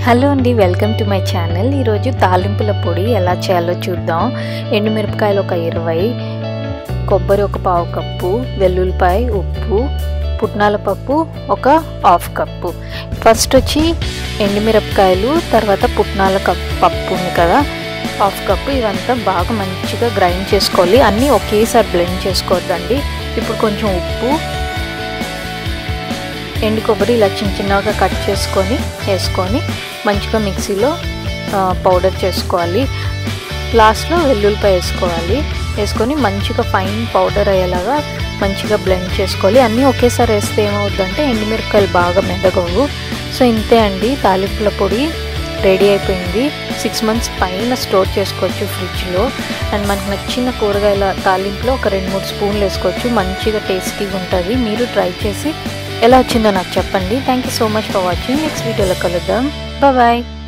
hello అండి welcome to my channel ఈరోజు తాలింపుల పొడి ఎలా చేయాలో చూద్దాం ఎండుమిరపకాయలు ఒక ఇరవై కొబ్బరి ఒక పావు కప్పు వెల్లుల్లిపాయ ఉప్పు పుట్నాల పప్పు ఒక హాఫ్ కప్పు ఫస్ట్ వచ్చి ఎండుమిరపకాయలు తర్వాత పుట్నాల కప్ పప్పు ఉంది కదా హాఫ్ కప్పు ఇవంతా బాగా మంచిగా గ్రైండ్ చేసుకోవాలి అన్నీ ఒకేసారి బ్లెండ్ చేసుకోవద్దండి ఇప్పుడు కొంచెం ఉప్పు ఎండు కొబ్బరి ఇలా చిన్న చిన్నగా కట్ చేసుకొని వేసుకొని మంచిగా మిక్సీలో పౌడర్ చేసుకోవాలి లాస్ట్లో వెల్లుల్లిపాయ వేసుకోవాలి వేసుకొని మంచిగా ఫైన్ పౌడర్ అయ్యేలాగా మంచిగా బ్లెండ్ చేసుకోవాలి అన్నీ ఒకేసారి వేస్తే ఏమవుద్దంటే ఎండుమిరపకాయలు బాగా మెదగవు సో ఇంతే అండి తాలింపుల పొడి రెడీ అయిపోయింది సిక్స్ మంత్స్ పైన స్టోర్ చేసుకోవచ్చు ఫ్రిడ్జ్లో అండ్ మనకు నచ్చిన కూరగాయల తాలింపులో ఒక రెండు మూడు స్పూన్లు వేసుకోవచ్చు మంచిగా టేస్టీగా ఉంటుంది మీరు ట్రై చేసి ఎలా వచ్చిందో నాకు చెప్పండి thank you so much for watching next వీడియోలో కలుద్దాం బాయ్